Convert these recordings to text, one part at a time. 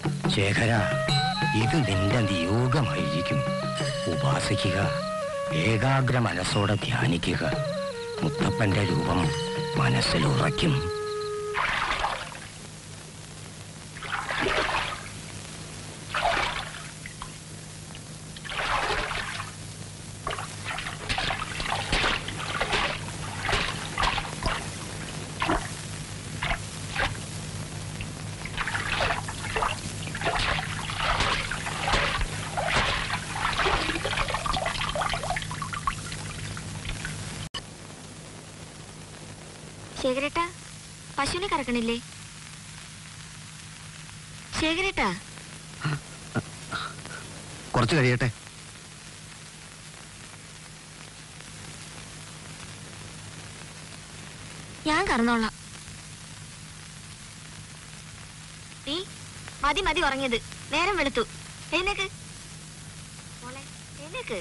ശേഖര ഇത് നിന്റെ നിയോഗമായിരിക്കും ഉപാസിക്കുക ഏകാഗ്ര മനസ്സോടെ ധ്യാനിക്കുക മുത്തപ്പന്റെ രൂപം മനസ്സിൽ ഉറയ്ക്കും ശേഖരേട്ടാ പശുവിനെ കറക്കണില്ലേ ശേഖരേട്ടാ കുറച്ച് കഴിയട്ടെ ഞാൻ കറന്നോളാം നീ മതി മതി ഉറങ്ങിയത് നേരം വെളുത്തു എഴുന്നേക്ക് മോളെ എഴുന്നേക്ക്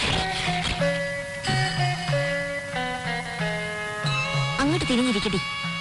അങ്ങോട്ട് തിരിഞ്ഞിരിക്കടി